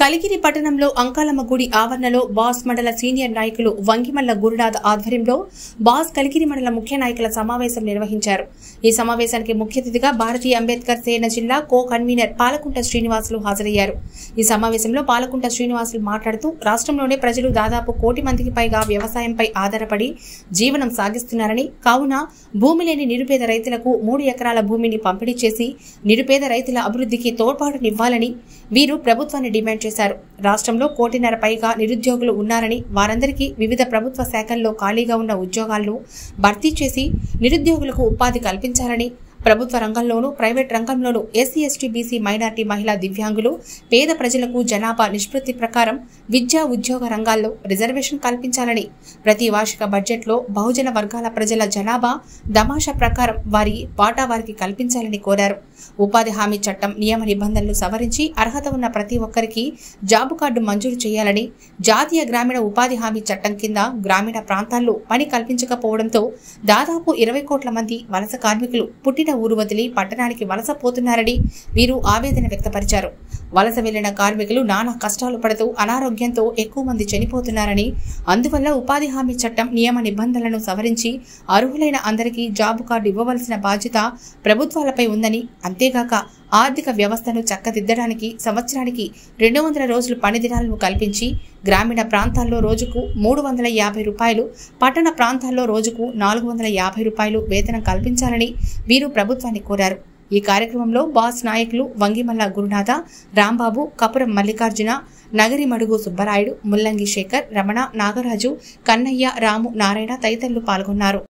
కలిగిరి పట్టణంలో అంకాలమ్మ గుడి ఆవరణలో బాస్ మండల సీనియర్ నాయకులు వంగిమల్ల గురునాథ్ ఆధ్వర్యంలో బాస్ కలిగిరి మండల ముఖ్య నాయకుల సమావేశం నిర్వహించారు ఈ సమావేశానికి ముఖ్య అతిథిగా భారతీయ అంబేద్కర్ సేన జిల్లా కో కన్వీనర్ పాలకుంట శ్రీనివాసులు హాజరయ్యారు ఈ సమావేశంలో పాలకుంట శ్రీనివాసులు మాట్లాడుతూ రాష్ట్రంలోనే ప్రజలు దాదాపు కోటి మందికి పైగా వ్యవసాయంపై ఆధారపడి జీవనం సాగిస్తున్నారని కావున భూమి లేని నిరుపేద రైతులకు మూడు ఎకరాల భూమిని పంపిణీ చేసి నిరుపేద రైతుల అభివృద్ధికి తోడ్పాటునివ్వాలని వీరు ప్రభుత్వాన్ని డిమాండ్ చేశారు రాష్ట్రంలో కోటిన్నర పైగా నిరుద్యోగులు ఉన్నారని వారందరికీ వివిధ ప్రభుత్వ శాఖల్లో ఖాళీగా ఉన్న ఉద్యోగాలను భర్తీ చేసి నిరుద్యోగులకు ఉపాధి కల్పించాలని ప్రభుత్వ రంగంలోనూ ప్రైవేట్ రంగంలోనూ ఎస్సీ ఎస్టీ బీసీ మైనార్టీ మహిళా దివ్యాంగులు పేద ప్రజలకు జనాభా నిష్పత్తి ప్రకారం విద్యా ఉద్యోగ రంగాల్లో రిజర్వేషన్ కల్పించాలని ప్రతి వార్షిక బడ్జెట్లో బహుజన వర్గాల ప్రజల జనాభా దమాషా ప్రకారం వారి వాటా వారికి కల్పించాలని కోరారు ఉపాధి హామీ చట్టం నియమ నిబంధనలు సవరించి అర్హత ఉన్న ప్రతి ఒక్కరికి జాబు కార్డు మంజూరు చేయాలని జాతీయ గ్రామీణ ఉపాధి హామీ చట్టం కింద గ్రామీణ ప్రాంతాల్లో పని కల్పించకపోవడంతో దాదాపు ఇరవై కోట్ల మంది వలస కార్మికులు పుట్టిన ఊరు వదిలి పట్టణానికి వలస పోతున్నారని వీరు ఆవేదన వ్యక్తపరిచారు వలస వెళ్లిన కార్మికులు నానా కష్టాలు పడుతూ అనారోగ్యంతో ఎక్కువ మంది చనిపోతున్నారని అందువల్ల ఉపాధి హామీ చట్టం నియమ నిబంధనలను సవరించి అర్హులైన అందరికీ జాబు కార్డు ఇవ్వవలసిన బాధ్యత ప్రభుత్వాలపై ఉందని అంతేగాక ఆర్థిక వ్యవస్థను చక్కదిద్దడానికి సంవత్సరానికి రెండు వందల రోజులు పని దినాలను కల్పించి గ్రామీణ ప్రాంతాల్లో రోజుకు మూడు వందల యాభై రూపాయలు పట్టణ ప్రాంతాల్లో రోజుకు నాలుగు వందల యాభై రూపాయలు వేతనం కల్పించాలని వీరు ప్రభుత్వాన్ని కోరారు ఈ కార్యక్రమంలో బాస్ నాయకులు వంగిమల్ల గురునాథ రాంబాబు కపురం మల్లికార్జున నగరి మడుగు సుబ్బరాయుడు ముల్లంగి శేఖర్ రమణ నాగరాజు కన్నయ్య రాము నారాయణ తదితరులు పాల్గొన్నారు